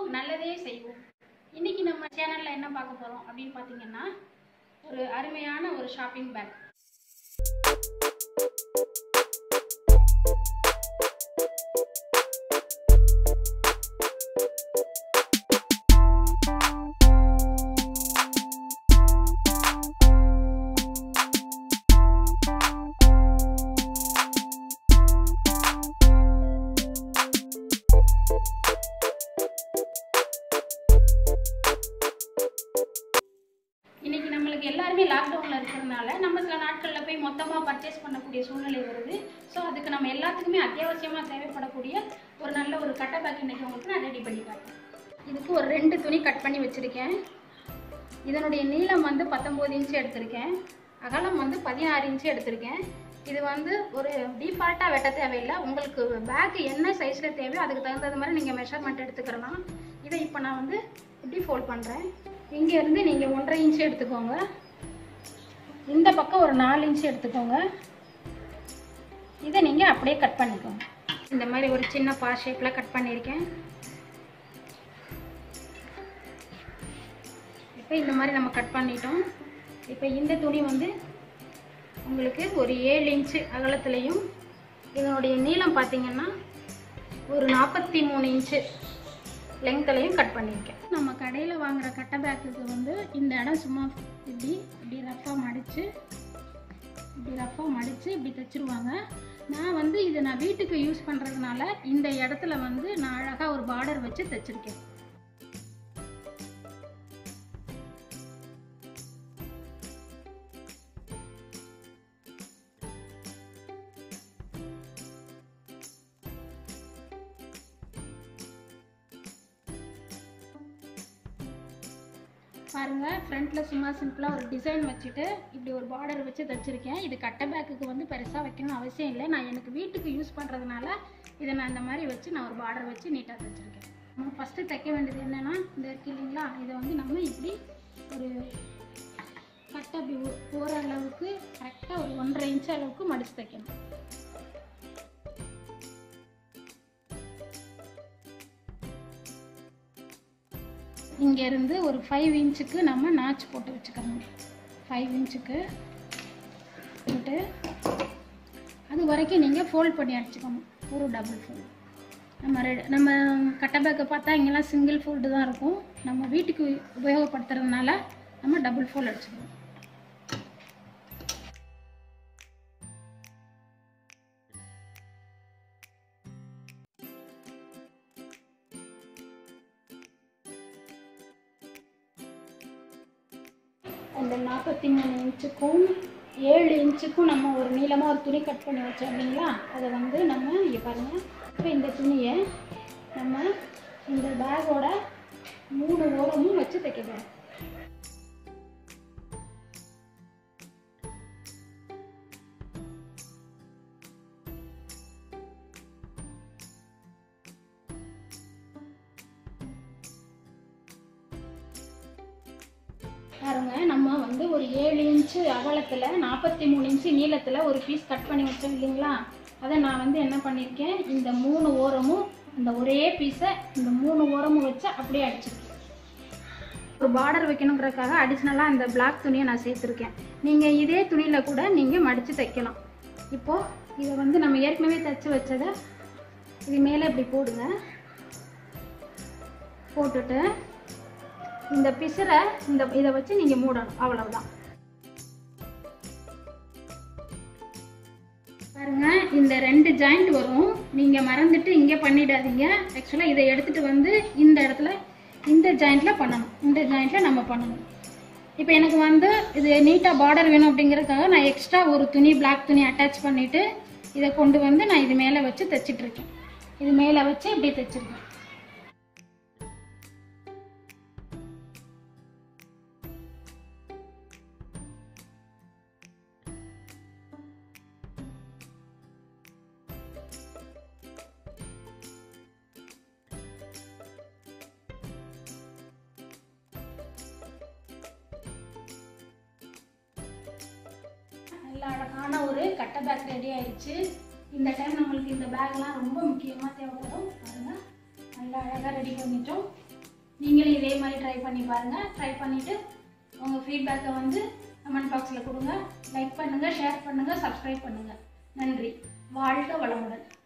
நல்லதே செய்வோம் இன்னைக்கு நம்ம சேனல்ல என்ன பார்க்க போறோம் அப்படின்னு பார்த்தீங்கன்னா ஒரு அருமையான ஒரு ஷாப்பிங் பேக் இன்னைக்கு நம்மளுக்கு எல்லாருமே லாக்டவுனில் இருக்கிறதுனால நம்ம சில நாட்களில் போய் மொத்தமாக பர்ச்சேஸ் பண்ணக்கூடிய சூழ்நிலை வருது ஸோ அதுக்கு நம்ம எல்லாத்துக்குமே அத்தியாவசியமாக தேவைப்படக்கூடிய ஒரு நல்ல ஒரு கட்டை பேக் இன்னைக்கு உங்களுக்கு நான் ரெடி பண்ணி காட்டுறேன் இதுக்கு ஒரு ரெண்டு துணி கட் பண்ணி வச்சுருக்கேன் இதனுடைய நீளம் வந்து பத்தொம்போது இன்ச்சு எடுத்திருக்கேன் அகலம் வந்து பதினாறு இன்ச்சு எடுத்திருக்கேன் இது வந்து ஒரு டீஃபால்ட்டாக வெட்ட தேவையில்லை உங்களுக்கு பேக் என்ன சைஸில் தேவையோ அதுக்கு தகுந்தது மாதிரி நீங்கள் மெஷர்மெண்ட் எடுத்துக்கிறலாம் இதை இப்போ நான் வந்து இப்படி ஃபோல்ட் பண்ணுறேன் இங்கேருந்து நீங்கள் ஒன்றரை இன்ச்சு எடுத்துக்கோங்க இந்த பக்கம் ஒரு நாலு இன்ச்சு எடுத்துக்கோங்க இதை நீங்கள் அப்படியே கட் பண்ணிக்கோங்க இந்த மாதிரி ஒரு சின்ன பா ஷேப்பில் கட் பண்ணியிருக்கேன் இப்போ இந்த மாதிரி நம்ம கட் பண்ணிட்டோம் இப்போ இந்த துணி வந்து உங்களுக்கு ஒரு ஏழு இன்ச்சு அகலத்துலேயும் இதனுடைய நீளம் பார்த்தீங்கன்னா ஒரு நாற்பத்தி மூணு இன்ச்சு லெங்க்த்லையும் கட் பண்ணியிருக்கேன் நம்ம கடையில் வாங்குற கட்டை பேக்குக்கு வந்து இந்த இடம் சும்மா இப்படி இப்படி ரஃப்பாக மடித்து இப்படி ரஃப்பாக மடித்து இப்படி தைச்சிருவாங்க நான் வந்து இதை நான் வீட்டுக்கு யூஸ் பண்ணுறதுனால இந்த இடத்துல வந்து நான் அழகாக ஒரு பார்டர் வச்சு தைச்சிருக்கேன் பாருங்க ஃப்ரண்ட்ல சும்மா சிம்பிளாக ஒரு டிசைன் வச்சுட்டு இப்படி ஒரு பார்டர் வச்சு தைச்சிருக்கேன் இது கட்டை பேக்குக்கு வந்து பெருசாக வைக்கணும் அவசியம் இல்லை நான் எனக்கு வீட்டுக்கு யூஸ் பண்ணுறதுனால இதை நான் இந்த மாதிரி வச்சு நான் ஒரு பார்டர் வச்சு நீட்டாக தைச்சிருக்கேன் நம்ம ஃபஸ்ட்டு தைக்க வேண்டியது என்னென்னா இந்த இருக்கு இல்லைங்களா இதை வந்து நம்ம இப்படி ஒரு கட்டை அப்படி ஒ- போகிற அளவுக்கு கரெக்டாக ஒரு ஒன்றரை இன்ச் அளவுக்கு மடித்து தைக்கணும் இங்கேருந்து ஒரு ஃபைவ் இன்ச்சுக்கு நம்ம நாச் போட்டு வச்சுக்கணும் ஃபைவ் இன்ச்சுக்கு போட்டு அது வரைக்கும் நீங்கள் ஃபோல்ட் பண்ணி அடிச்சுக்கணும் ஒரு டபுள் ஃபோல்டு நம்ம ரெ நம்ம கட்டை பேக்கை பார்த்தா இங்கெல்லாம் சிங்கிள் ஃபோல்டு தான் இருக்கும் நம்ம வீட்டுக்கு உபயோகப்படுத்துறதுனால நம்ம டபுள் ஃபோல்ட் அடிச்சுக்கணும் அந்த நாற்பத்தி மூணு இன்ச்சுக்கும் ஏழு இன்ச்சுக்கும் நம்ம ஒரு நீளமாக ஒரு துணி கட் பண்ணி வச்சோம் இல்லைங்களா அதை வந்து நம்ம இங்கே பாருங்கள் இப்போ இந்த துணியை நம்ம இந்த பேக்கோட மூணு ஓரமும் வச்சு தைக்க போகிறோம் பாருங்க நம்ம வந்து ஒரு ஏழு இன்ச்சு அகலத்தில் நாற்பத்தி மூணு இன்ச்சு நீளத்தில் ஒரு பீஸ் கட் பண்ணி வச்சோம் இல்லைங்களா அதை நான் வந்து என்ன பண்ணியிருக்கேன் இந்த மூணு ஓரமும் இந்த ஒரே பீஸை இந்த மூணு ஓரமும் வச்சு அப்படியே அடிச்சிருக்கேன் ஒரு பார்டர் வைக்கணுங்கிறதுக்காக அடிஷ்னலாக இந்த பிளாக் துணியை நான் சேர்த்துருக்கேன் நீங்கள் இதே துணியில் கூட நீங்கள் மடித்து தைக்கலாம் இப்போது இதை வந்து நம்ம ஏற்கனவே தைச்சி வச்சதை இது மேலே இப்படி போடுங்க போட்டுட்டு இந்த பிசுரை இந்த இதை வச்சு நீங்கள் மூடணும் அவ்வளவுதான் பாருங்க இந்த ரெண்டு ஜாயிண்ட் வரும் நீங்கள் மறந்துட்டு இங்கே பண்ணிடாதீங்க ஆக்சுவலாக இதை எடுத்துட்டு வந்து இந்த இடத்துல இந்த ஜாயிண்ட்ல பண்ணணும் இந்த ஜாயிண்ட்ல நம்ம பண்ணணும் இப்போ எனக்கு வந்து இது நீட்டாக பார்டர் வேணும் அப்படிங்கிறதுக்காக நான் எக்ஸ்ட்ரா ஒரு துணி பிளாக் துணி அட்டாச் பண்ணிட்டு இதை கொண்டு வந்து நான் இது மேலே வச்சு தைச்சிட்டு இருக்கேன் இது மேலே வச்சு இப்படி தைச்சிருக்கேன் நல்ல அழகான ஒரு கட்டை பேக் ரெடி ஆயிடுச்சு இந்த டைம் நம்மளுக்கு இந்த பேக்லாம் ரொம்ப முக்கியமாக தேவைப்படும் பாருங்க நல்லா அழகாக ரெடி பண்ணிட்டோம் நீங்களும் இதே மாதிரி ட்ரை பண்ணி பாருங்கள் ட்ரை பண்ணிவிட்டு உங்கள் ஃபீட்பேக்கை வந்து கமெண்ட் பாக்ஸில் கொடுங்க லைக் பண்ணுங்கள் ஷேர் பண்ணுங்கள் சப்ஸ்கிரைப் பண்ணுங்கள் நன்றி வாழ்க வளமுடன்